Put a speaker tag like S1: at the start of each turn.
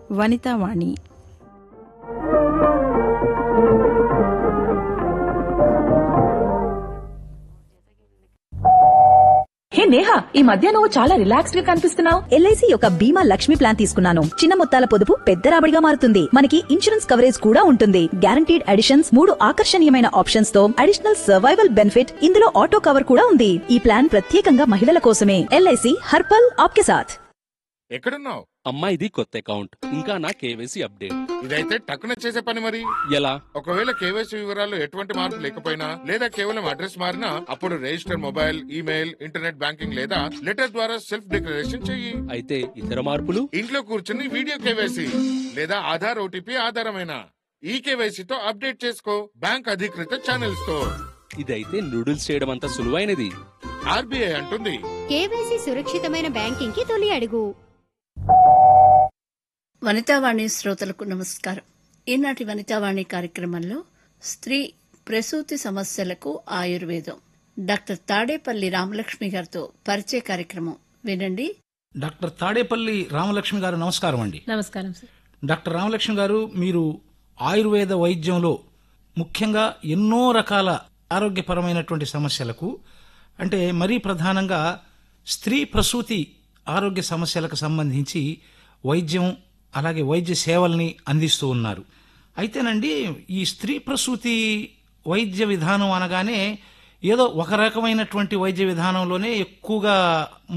S1: వనితావాణి
S2: హే నేహా ఈ మధ్య నువ్వు చాలా రిలాక్స్డ్ గా కనిపిస్తున్నావు
S3: ఎల్ఐసి యొక్క బీమా లక్ష్మి ప్లాన్ తీసుకున్నాను చిన్న మొత్తాల పొదుపు పెద్ద రాబడిగా మారుతుంది మనకి ఇన్సూరెన్స్ కవరేజ్ కూడా ఉంటుంది గ్యారంటీడ్ అడిషన్స్ మూడు ఆకర్షణీయమైన ఆప్షన్స్ తో అడిషనల్ సర్వైవల్ బెనిఫిట్ ఇందులో ఆటో కవర్ కూడా ఉంది ఈ ప్లాన్ ప్రత్యేకంగా మహిళల కోసమే ఎల్ఐసి హర్పల్ ఆప్కే సాథ్
S4: ఎక్కడున్నావు
S5: అమ్మా ఇది కొత్త అకౌంట్ ఇంకా నా కేవైసీ అప్డేట్
S4: ఇదైతే టక్కున చేసే పని మరి
S5: ఎలా
S4: ఒకవేళ కేవైసీ వివరాలు ఎటువంటి మార్పు లేకపోయినా లేదా కేవలం అడ్రస్ మారినా అప్పుడు register mobile email internet banking లేదా లెటర్ ద్వారా సెల్ఫ్ డిక్లరేషన్ చెయ్యి
S5: అయితే ఇతర మార్పులు
S4: ఇంట్లో కూర్చుని వీడియో కేవైసీ లేదా ఆధార్ ఓటీపీ ఆధారమైన ఈ కేవైసీతో అప్డేట్ చేసుకో బ్యాంక్ అధికృత ఛానల్స్ తో
S5: ఇదైతే నూడిల్స్ చేయడం అంత సులువైనది
S4: ఆర్బీఐ అంటుంది
S6: కేవైసీ సురక్షితమైన బ్యాంకింగ్ కి తొలి అడుగు
S7: వనితావాణి శ్రోతలకు నమస్కారం ఈనాటి వనితావాణి కార్యక్రమంలో స్త్రీ ప్రసూతి సమస్యలకు ఆయుర్వేదం డాక్టర్ తాడేపల్లి రామలక్ష్మి గారితో పరిచయ కార్యక్రమం వినండి
S8: డాక్టర్ తాడేపల్లి రామలక్ష్మి గారు నమస్కారం అండి
S2: నమస్కారం సార్
S8: డాక్టర్ రామలక్ష్మి గారు మీరు ఆయుర్వేద వైద్యంలో ముఖ్యంగా ఎన్నో రకాల ఆరోగ్యపరమైనటువంటి సమస్యలకు అంటే మరీ ప్రధానంగా స్త్రీ ప్రసూతి ఆరోగ్య సమస్యలకు సంబంధించి వైద్యం అలాగే వైద్య సేవల్ని అందిస్తూ ఉన్నారు అయితేనండి ఈ స్త్రీ ప్రసూతి వైద్య విధానం అనగానే ఏదో ఒక రకమైనటువంటి వైద్య విధానంలోనే ఎక్కువగా